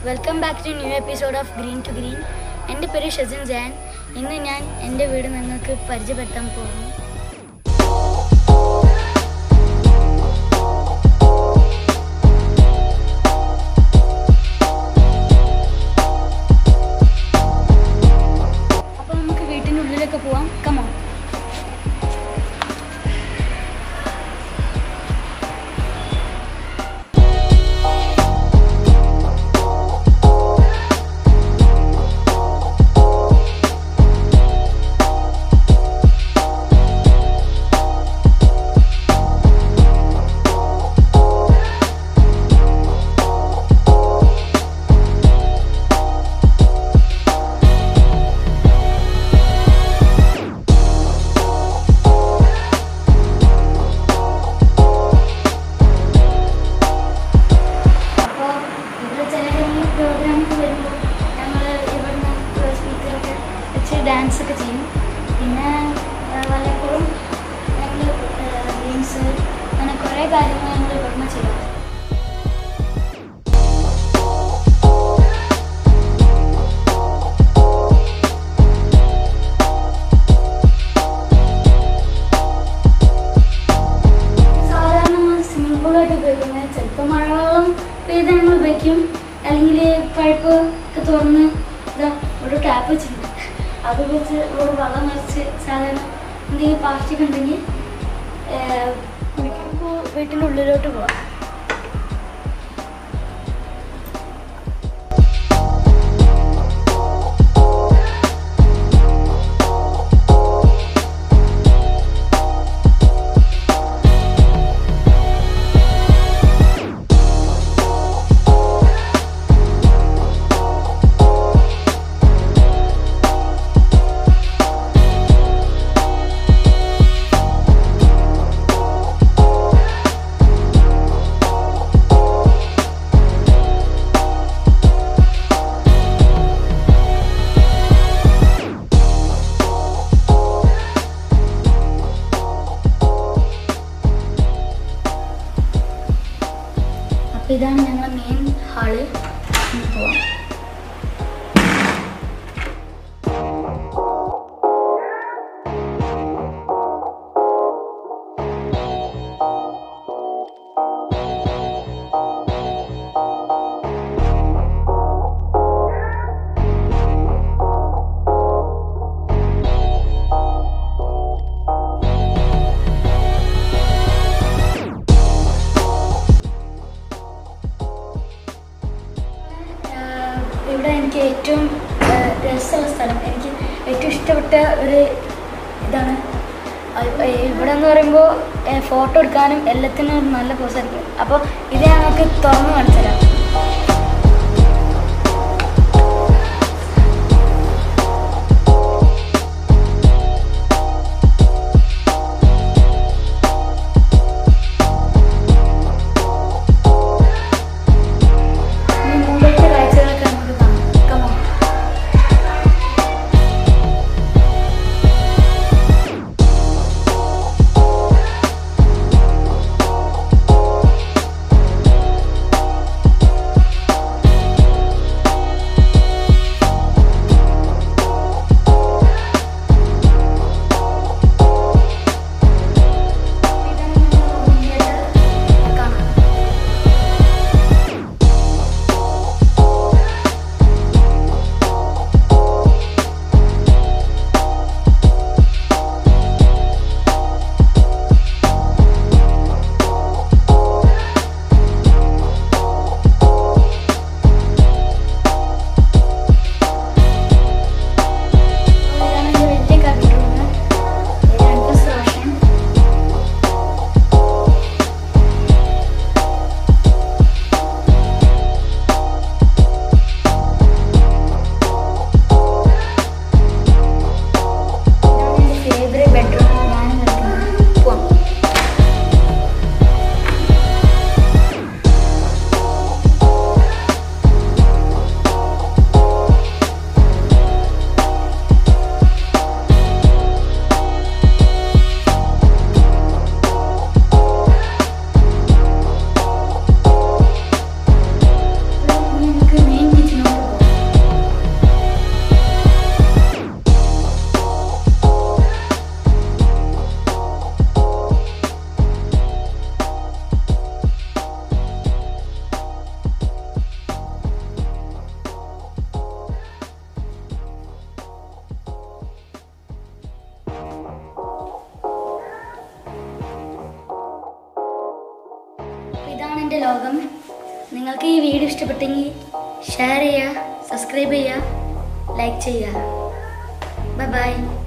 welcome back to new episode of green to green എൻ്റെ പേര് ഷസിൻ ജാൻ ഇന്ന് ഞാൻ എൻ്റെ വീട് നിങ്ങൾക്ക് പരിചയപ്പെടുത്താൻ പോകുന്നു അപ്പോൾ നമുക്ക് വീട്ടിൻ്റെ ഉള്ളിലൊക്കെ പോവാം കമോ അപ്പോൾ ഇവിടെ ചില പ്രോഗ്രാമൊക്കെ വരുമ്പോൾ ഞങ്ങൾ ഇവിടുന്ന് സ്പീക്കറൊക്കെ വെച്ച് ഡാൻസ് ഒക്കെ ചെയ്യും പിന്നെ ആ, വല്ലപ്പോഴും ഞങ്ങൾ ഗെയിംസ് അങ്ങനെ കുറേ കാര്യങ്ങൾ ഞങ്ങൾ ഇവിടുന്ന് ചെയ്യാം സാധാരണ സ്വിമ്മിംഗ് പൂളായിട്ട് ഉപയോഗിക്കുന്നത് ചിലപ്പോൾ മഴവെള്ളം പെയ്ത് ഞങ്ങൾ ഉപയോഗിക്കും അല്ലെങ്കിൽ പൈപ്പ് ഒക്കെ തുറന്ന് ഇതാ ഒരു ടാപ്പ് വെച്ചിട്ടുണ്ട് അത് വെച്ച് ഒരു വെള്ളം നിറച്ച് സാധാരണ എന്തെങ്കിലും പ്ലാസ്റ്റിക് ഉണ്ടെങ്കിൽ ഇപ്പോൾ വീട്ടിൻ്റെ ഉള്ളിലോട്ട് പോവാം അപ്പോൾ ഇതാണ് ഞങ്ങളുടെ മെയിൻ ഹാള് പോവാം ആഹ് ഇവിടെ എനിക്ക് ഏറ്റവും ആഹ് രസമുള്ള സ്ഥലം എനിക്ക് ഏറ്റവും ഇഷ്ടപ്പെട്ട ഒരു ഇതാണ് അത് ഇവിടെ എന്ന് പറയുമ്പോൾ ഫോട്ടോ എടുക്കാനും എല്ലാത്തിനും ഒരു നല്ല പോസായിരിക്കും അപ്പോൾ ഇത് ഞങ്ങൾക്ക് തുറന്ന് കാണിച്ചു തരാം ഇനി മുകളിലത്തെ കാഴ്ചകളൊക്കെ നമുക്ക് കാണാം കമോ ഇഷ്ടപ്പെട്ടെങ്കിൽ ഷെയർ ചെയ്യുക സബ്സ്ക്രൈബ് ചെയ്യുക ലൈക്ക് ചെയ്യുക ബൈ ബൈ